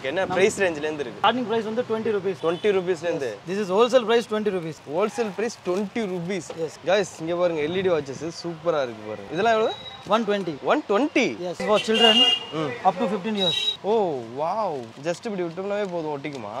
இருக்கு என்ன பிரைஸ் ரேஞ்சில இருந்து இருக்கு ஸ்டார்டிங் ப்ரைஸ் வந்து டுவெண்ட்டி ருபீஸ் டுவெண்ட்டி ருபீஸ்ல இருந்து this is wholesale price twenty rupees wholesale price twenty rupees guys இங்க பாருங்க எல்இடி வாட்சஸ் சூப்பரா இருக்கு பாருங்க இதெல்லாம் எவ்வளவு one twenty one twenty yes for children up to fifteen years oh wow just இப்படி விட்டோம்னாவே போதும் ஒட்டிக்குமா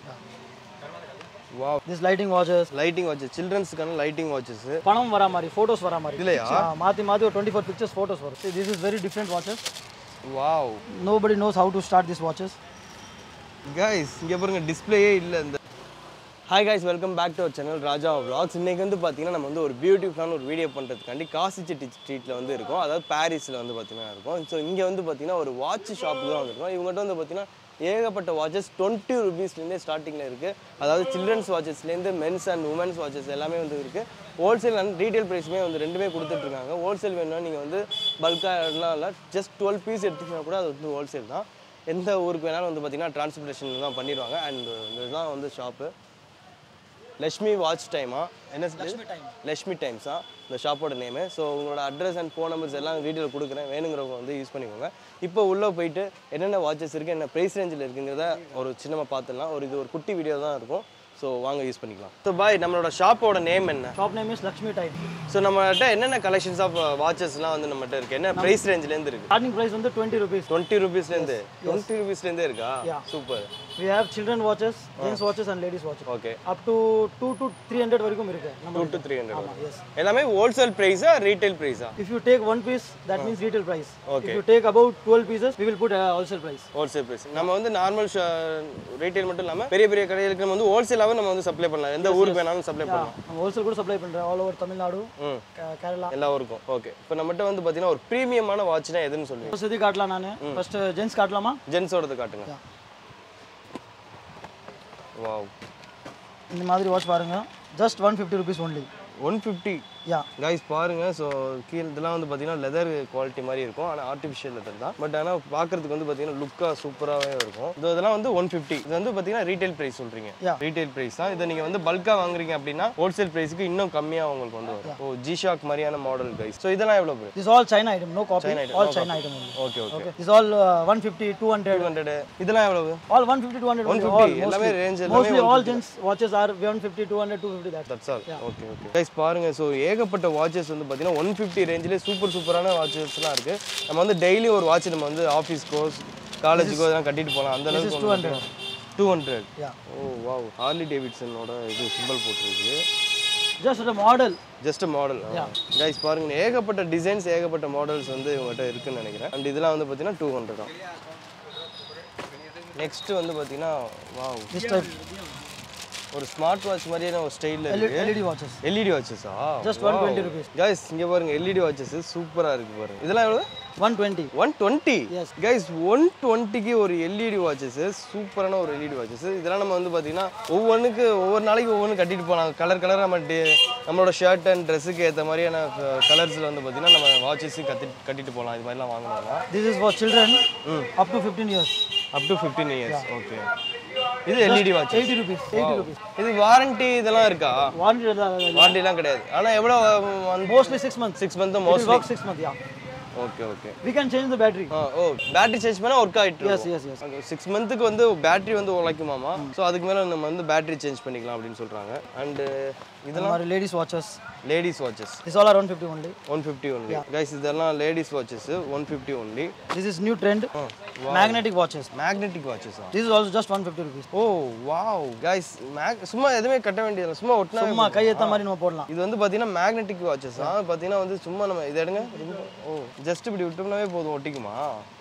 wow this lighting watches lighting watches சில்ட்ரன்ஸ்க்கான லைட்டிங் வாட்சஸ் பணம் வரா மாதிரி ஃபோட்டோஸ் வரா மாதிரி இதுலயா? ஆ, மாத்தி மாத்தி ஒரு டுவெண்ட்டி ஃபோர் பிக்சர்ஸ் ஃபோட்டோஸ் வரும் this is very different watches wow nobody knows how to start this watches guys இங்க பாருங்க டிஸ்ப்ளேயே இல்லை இந்த hi guys welcome back to our channel Raja vlogs இன்னைக்கு வந்து பார்த்தீங்கன்னா நம்ம வந்து ஒரு பியூட்டிஃபுல்லான ஒரு வீடியோ பண்ணுறதுக்காண்டி காசி செட்டி ஸ்ட்ரீட்டில் வந்து இருக்கோம் அதாவது பாரிஸில் வந்து பார்த்தீங்கன்னா இருக்கும் ஸோ இங்கே வந்து பார்த்தீங்கன்னா ஒரு வாட்ச் ஷாப்புக்கு தான் வந்திருக்கோம் இவங்ககிட்ட வந்து பார்த்தீங்கன்னா ஏகப்பட்ட வாட்சஸ் டுவெண்ட்டி ருபீஸ்லேருந்தே ஸ்டார்டிங்கில் இருக்குது அதாவது சில்ட்ரன்ஸ் வாட்சஸ்லேருந்து மென்ஸ் அண்ட் உமன்ஸ் வாட்சஸ் எல்லாமே வந்து இருக்குது ஹோல்சேல் அண்ட் ரீட்டைல் ப்ரைஸுமே வந்து ரெண்டுமே கொடுத்துட்ருக்காங்க ஹோல்சேல் வேணும்னா நீங்கள் வந்து பல்காலாம் இல்லை ஜஸ்ட் டுவெல் பீஸ் எடுத்துக்கினா கூட அது வந்து ஹோல்சேல் தான் எந்த ஊருக்கு வேணாலும் வந்து பார்த்தீங்கன்னா டிரான்ஸ்போர்ட்டேஷன் தான் பண்ணிடுவாங்க அண்ட் இதுதான் வந்து ஷாப்பு லக்ஷ்மி வாட்ச் டைமா என்ன லக்ஷ்மி டைம்ஸா இந்த ஷாப்போட நேமு ஸோ உங்களோட அட்ரஸ் அண்ட் ஃபோன் நம்பர்ஸ் எல்லாம் வீடியோவில் கொடுக்குறேன் வேணுங்கிறவங்க வந்து யூஸ் பண்ணிக்கோங்க இப்போ உள்ளே போயிட்டு என்னென்ன வாட்சஸ் இருக்குது என்ன ப்ரைஸ் ரேஞ்சில் இருக்குங்கிறத ஒரு சின்னமாக பார்த்துடலாம் ஒரு இது ஒரு குட்டி வீடியோ தான் இருக்கும் ஸோ வாங்க யூஸ் பண்ணிக்கலாம் ஸோ பாய் நம்மளோட ஷாப்போட நேம் என்ன shop name is Lakshmi time so நம்மகிட்ட என்னென்ன கலெக்ஷன்ஸ் ஆஃப் வாட்சஸ்லாம் வந்து நம்மகிட்ட இருக்குது என்ன ப்ரைஸ் ரேஞ்சிலேருந்து இருக்குது ஸ்டார்டிங் ப்ரைஸ் வந்து டுவெண்ட்டி ருபீஸ் டுவெண்ட்டி ருபீஸ்லேருந்து டுவெண்ட்டி ருபீஸ்லேருந்தே இருக்கா Yeah. Super we have children watches gents watches and ladies watches okay up to two to three hundred வரைக்கும் இருக்கு நம்ம டூ டு த்ரீ ஹண்ட்ரட் ஆமாம் எஸ் எல்லாமே ஹோல்சேல் ப்ரைஸா ரீட்டைல் ப்ரைஸா If you take one piece, that means retail price. Okay. If you take about 12 pieces, we will put a wholesale price. Wholesale price நம்ம வந்து normal retail மட்டும் இல்லாமல் பெரிய பெரிய கடைகளுக்கு நம்ம வந்து ஹோல்சேலாகவே நம்ம வந்து சப்ளை பண்ணலாம் எந்த ஊருக்கு வேணாலும் சப்ளை பண்ணலாம் நம்ம ஹோல்சேல் கூட சப்ளை பண்ணுறோம் ஆல் ஓவர் தமிழ்நாடு ம் கே- கேரளா எல்லா ஊருக்கும் ஓகே இப்போ நம்மகிட்ட வந்து பார்த்தீங்கன்னா ஒரு ப்ரீமியமான வாட்ச்னா எதுன்னு சொல்லுவீங்க ஃபர்ஸ்ட் இது காட்டலாம் நான் ஃபர்ஸ்ட் ஜென்ஸ் காட்டலாமா ஜென்ஸோடது காட்டுங்க Yeah. வாவ் இந்த மாதிரி வாட்ச் பாருங்க just one fifty rupees only one fifty yeah guys பாருங்க ஸோ கீழே இதெல்லாம் வந்து பார்த்தீங்கன்னா லெதர் குவாலிட்டி மாதிரி இருக்கும் ஆனால் ஆர்டிஃபிஷியல் லெதர் தான் பட் ஆனால் பார்க்கறதுக்கு வந்து பார்த்தீங்கன்னா லுக்காக சூப்பராகவே இருக்கும் இது இதெல்லாம் வந்து ஒன் ஃபிஃப்டி இது வந்து பார்த்தீங்கன்னா ரீட்டைல் ப்ரைஸ் சொல்கிறீங்க Yeah. ரீட்டைல் ப்ரைஸ் தான் இதை நீங்கள் வந்து பல்காக வாங்குறீங்க அப்படின்னா ஹோல்சேல் ப்ரைஸுக்கு இன்னும் கம்மியாக உங்களுக்கு வந்து வரும் ஓ ஜிஷாக் மாதிரியான மாடல் கைஸ் ஸோ இதெல்லாம் எவ்வளோ price this all China item no copy item, all no China item only okay okay okay this all one fifty two hundred two hundred இதெல்லாம் எவ்வளவு all one fifty two hundred 150, எல்லாமே range எல்லாமே mostly all gents watches are one fifty two hundred two fifty that that's all okay okay guys பாருங்க so ஏகப்பட்ட watches வந்து பார்த்தீங்கன்னா one fifty ரேஞ்சிலே super சூப்பரான வாட்சஸ்லாம் இருக்கு நம்ம வந்து டெய்லி ஒரு வாட்ச் நம்ம வந்து ஆஃபீஸ்க்கோ காலேஜுக்கோ இதெல்லாம் கட்டிட்டு போகலாம் அந்த அளவுக்கு two hundred two hundred yeah oh wow Harley டேவிட்சனோட இது சிம்பிள் போட்டிருக்கு just model just model guys பாருங்க ஏகப்பட்ட டிசைன்ஸ் ஏகப்பட்ட மாடல்ஸ் வந்து இவங்ககிட்ட இருக்குன்னு நினைக்கிறேன் அண்ட் இதெல்லாம் வந்து பார்த்தீங்கன்னா டூ ஹண்ட்ரட் தான் நெக்ஸ்ட் வந்து பார்த்தீங்கன்னா வாவ் திஸ் டைப் ஒரு ஸ்மார்ட் வாட்ச் மாதிரியான ஒரு ஸ்டைலில் இருக்கு எல்இடி வாட்சஸ் எல்இடி வாட்சஸா Just 120 rupees. கைஸ் இங்க பாருங்க எல்இடி வாட்சஸ் சூப்பரா இருக்கு பாருங்க இதெல்லாம் எவ்வளவு one twenty one twenty Yes. Guys one டுவெண்ட்டிக்கு ஒரு எல்இடி வாட்சஸ் சூப்பரான ஒரு எல்இடி வாட்சஸ் இதெல்லாம் நம்ம வந்து பார்த்தீங்கன்னா ஒவ்வொன்றுக்கு ஒவ்வொரு நாளைக்கு ஒவ்வொன்று கட்டிட்டு போகலாம் கலர் கலர் நம்ம டி- நம்மளோட ஷர்ட் அண்ட் ட்ரெஸ்ஸுக்கு ஏற்ற மாதிரியான கலர்ஸில் வந்து பார்த்தீங்கன்னா நம்ம வாட்சஸ் கட்டி கட்டிட்டு போகலாம் இது மாதிரிலாம் வாங்கினோம்னா this is for children up to fifteen years up to fifteen years okay இது LED watch eighty rupees eighty rupees இது வாரண்டி இதெல்லாம் இருக்கா வாரண்டி வாரண்டிலாம் கிடையாது ஆனால் எவ்வளோ mostly six months six month It mostly works six months, yeah. Okay okay We can change the battery. ஆ oh battery change பண்ணால் ஒர்க் ஆகிட்டு Yes, yes, yes. சிக்ஸ் மந்த்துக்கு வந்து பேட்டரி வந்து உழைக்குமாமா ஸோ அதுக்கு மேலே நம்ம வந்து பேட்டரி சேஞ்ச் பண்ணிக்கலாம் அப்படின்னு சொல்கிறாங்க அண்டு இதெல்லாம் Our ladies watches. Ladies watches This all are 150 only. One fifty only guys இதெல்லாம் ladies watches one fifty only This is new trend. Magnetic watches. Magnetic வாட்சஸா This is also just 150 rupees. Oh wow guys மேக் சும்மா எதுவுமே கட்ட வேண்டியதில்லை சும்மா ஒட்டினா சும்மா கை ஏத்த மாதிரி நம்ம போடலாம் இது வந்து பார்த்தீங்கன்னா மேக்னெட்டிக் வாட்சஸ் தான் பார்த்தீங்கன்னா வந்து சும்மா நம்ம இதை எடுங்க ஓ ஜஸ்ட் இப்படி விட்டோம்னாவே போதும் ஒட்டிக்குமா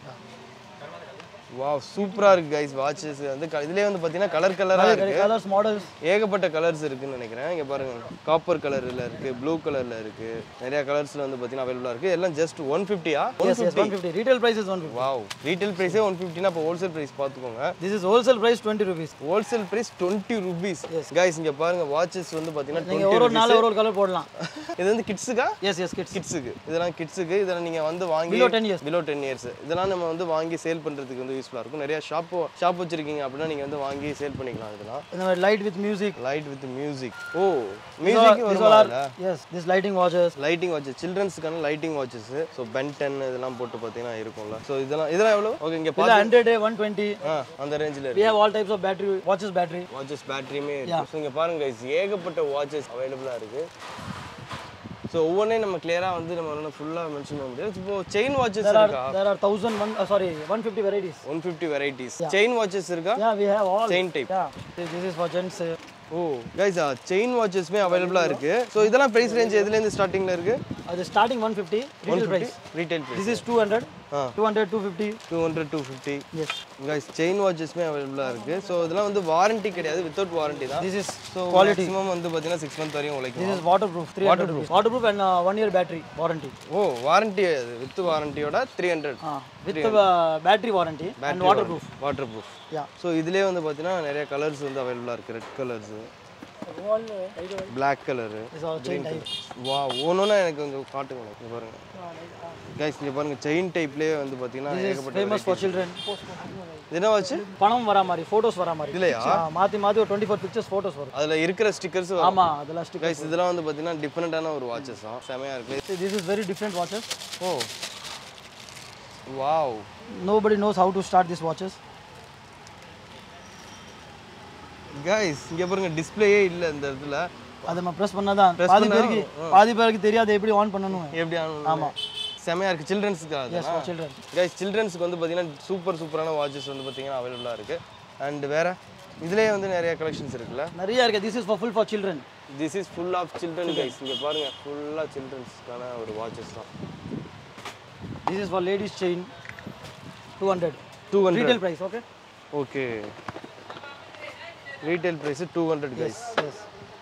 வாவ் சூப்பரா இருக்கு கைஸ் வாட்சஸ் வந்து க- இதுலயே வந்து பார்த்தீங்கன்னா கலர் கலரா இருக்கு கலர்ஸ் மாடல்ஸ் ஏகப்பட்ட கலர்ஸ் இருக்குன்னு நினைக்கிறேன் இங்க பாருங்க காப்பர் கலர்ல இருக்கு ப்ளூ கலர்ல இருக்கு நிறைய கலர்ஸ்ல வந்து பார்த்தீங்கன்னா அவைலபிளா இருக்கு எல்லாம் ஜஸ்ட் ஒன் ஃபிஃப்டியா yes yes 150 retail price is 150 wow retail ப்ரைஸே ஒன் ஃபிஃப்டினா அப்போ ஹோல்சேல் ப்ரைஸ் பார்த்துக்கோங்க this is wholesale price 20 rupees wholesale price twenty rupees guys இங்க பாருங்க வாட்சஸ் வந்து பார்த்தீங்கன்னா நீங்க 20 ஒரு ஒரு நாள் ஒரு ஒரு கலர் போடலாம் இது வந்து கிட்ஸுக்கா எஸ் எஸ் கிட்ஸ் கிட்ஸுக்கு இதெல்லாம் கிட்ஸுக்கு இதெல்லாம் நீங்கள் வந்து வாங்கி Below 10 years. Below ten years இதெல்லாம் நம்ம வந்து வாங்கி சேல் பண்ணுறதுக்கு வந்து வந்து யூஸ்ஃபுல்லாக இருக்கும் நிறைய ஷாப் ஷாப் வச்சிருக்கீங்க அப்படின்னா நீங்கள் வந்து வாங்கி சேல் பண்ணிக்கலாம் இதெல்லாம் இந்த மாதிரி light with music light with music oh music வருமா yes this lighting watches lighting watches சில்ட்ரன்ஸ்க்கான லைட்டிங் வாட்சஸ் ஸோ பென்டன் இதெல்லாம் போட்டு பார்த்தீங்கன்னா இருக்கும்ல ஸோ இதெல்லாம் இதெல்லாம் எவ்வளோ ஓகே இங்கே இல்லை பார்த்து ஹண்ட்ரட் ஒன் டுவெண்ட்டி ஆ அந்த ரேஞ்சில் we இருக்கு have all types of battery watches battery watches பேட்டரியுமே இருக்கு ஸோ இங்கே பாருங்க guys ஏகப்பட்ட வாட்சஸ் அவைலபிளாக இருக்கு ஸோ ஒவ்வொன்றையும் நம்ம கிளியராக வந்து நம்ம வந்து ஃபுல்லாக மென்ஷன் பண்ண முடியாது இப்போ செயின் வாட்சஸ் there are இருக்கா there are thousand one uh, sorry 150 varieties one fifty varieties chain watches இருக்கா yeah we have all chain type yeah this, this is for gents uh, oh guys chain வாட்சஸ்மே அவைலபிளாக இருக்கு so இதெல்லாம் price range எதுலேருந்து ஸ்டார்டிங்கில் இருக்கு அது starting 150 retail price retail price this is 200 ah 200 250 two hundred two fifty yes guys chain வாட்சஸ்மே அவைலபிளாக இருக்குது ஸோ இதெல்லாம் வந்து வாரண்டி கிடையாது வித்தவுட் வாரண்டி தான் this is so quality maximum வந்து பார்த்தீங்கன்னா சிக்ஸ் மந்த் வரையும் உழைக்கும் this is waterproof 300 rupees waterproof and uh, one year battery warranty oh warranty அது வித் வாரண்டியோட three hundred uh, with the uh, battery warranty and waterproof waterproof yeah so இதுலேயே வந்து பார்த்தீங்கன்னா நிறைய கலர்ஸ் வந்து அவைலபிளாக இருக்குது red colours Black colour this is our chain type வா ஒன்றுனா எனக்கு கொஞ்சம் காட்டுங்க இங்க பாருங்க கைஸ் இங்கே பாருங்க செயின் டைப்லேயே வந்து பார்த்தீங்கன்னா this is ஏகப்பட்ட famous for children இது என்ன வச்சு பணம் வரா மாதிரி photos வரா மாதிரி இல்லையா ஆ, மாத்தி மாத்தி ஒரு 24 pictures photos வரும் அதில் இருக்கிற ஸ்டிக்கர்ஸ் ஆமா அதெல்லாம் stick கைஸ் இதெல்லாம் வந்து பார்த்தீங்கன்னா டிஃப்ரெண்ட்டான ஒரு வாட்சஸ் தான் செமையாக இருக்குது this is very different watches oh wow nobody knows how to start these watches guys இங்கே பாருங்க டிஸ்பிளேயே இல்லை இந்த இடத்துல அதை நம்ம ப்ரெஸ் பண்ணாதான் பாதி பேருக்கு பாதி பேருக்கு தெரியாது எப்படி ஆன் பண்ணணும் எப்படி ஆமா செமையாக இருக்குது சில்ட்ரன்ஸுக்கு yes for children கைஸ் சில்ட்ரன்ஸுக்கு வந்து பார்த்தீங்கன்னா சூப்பர் சூப்பரான வாட்சஸ் வந்து பார்த்தீங்கன்னா அவைலபிளாக இருக்குது அண்ட் வேற இதுலேயே வந்து நிறைய கலெக்ஷன்ஸ் இருக்குல்ல நிறைய இருக்கு this is for full for children this is full of children guys இங்கே பாருங்க ஃபுல்லாக சில்ட்ரன்ஸ்க்கான ஒரு வாட்சஸ் தான் this is for ladies chain 200 two hundred retail price okay okay retail price two hundred guys yes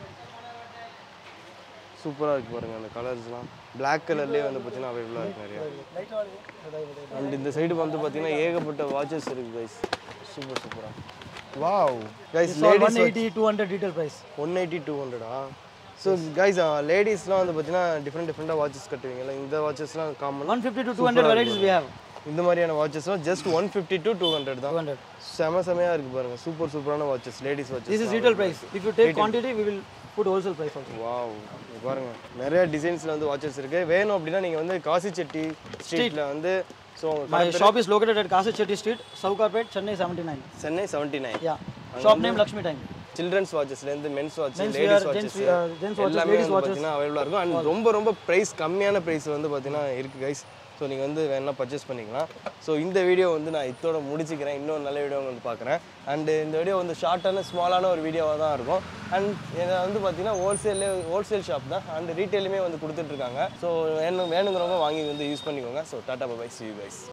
சூப்பராக இருக்கு பாருங்க அந்த கலர்ஸ்லாம் பிளாக் கலர்லேயே வந்து பார்த்தீங்கன்னா அவைலபிளாக இருக்கு நிறையா அண்ட் இந்த சைடு வந்து பார்த்தீங்கன்னா ஏகப்பட்ட வாட்சஸ் இருக்கு கைஸ் சூப்பர் சூப்பராக wow guys for 180 200 retail price one eighty two ஹண்ட்ரடா so guys லேடிஸ்லாம் வந்து பார்த்தீங்கன்னா டிஃப்ரெண்ட் டிஃப்ரெண்ட்டாக வாட்சஸ் கட்டுவீங்கல்ல இந்த வாட்சஸ்லாம் common 150 to 200 varieties we have இந்த மாதிரியான வாட்சஸ்லாம் just one fifty to two hundred தான் 200 செம செமையாக இருக்கு பாருங்க சூப்பர் சூப்பரான watches ladies this watches is retail price if you take quantity we will put wholesale price also wow இங்க பாருங்க நிறைய டிசைன்ஸ்ல வந்து வாட்சஸ் இருக்கு வேணும் அப்படின்னா நீங்க வந்து காசி செட்டி ஸ்ட்ரீட்ல வந்து so my shop is located at Kasi Chetty Street Saukarpet Chennai 79 Chennai seventy nine yeah shop name Lakshmi Time children's வாட்சஸ்லேருந்து men's watch Men's ladies wear, watches gents wear, gents watches, எல்லாமே ladies வந்து watches. பார்த்தீங்கன்னா அவைலபிளாக இருக்கும் and ரொம்ப ரொம்ப price கம்மியான price வந்து பார்த்தீங்கன்னா இருக்குது கைஸ் ஸோ நீங்கள் வந்து வேணால் பர்ச்சேஸ் பண்ணிக்கலாம் ஸோ இந்த வீடியோ வந்து நான் இதோட முடிச்சுக்கிறேன் இன்னொரு நல்ல வீடியோ வந்து பார்க்குறேன் அண்ட் இந்த வீடியோ வந்து ஷார்ட்டான ஸ்மாலான ஒரு வீடியோவாக தான் இருக்கும் அண்ட் இதை வந்து பார்த்தீங்கன்னா ஹோல்சேல்லே ஹோல்சேல் ஷாப் தான் அண்ட் ரீட்டெயிலுமே வந்து கொடுத்துட்ருக்காங்க ஸோ வேணும் வேணுங்கிறவங்க வாங்கி வந்து யூஸ் பண்ணிக்கோங்க so tata bye see you guys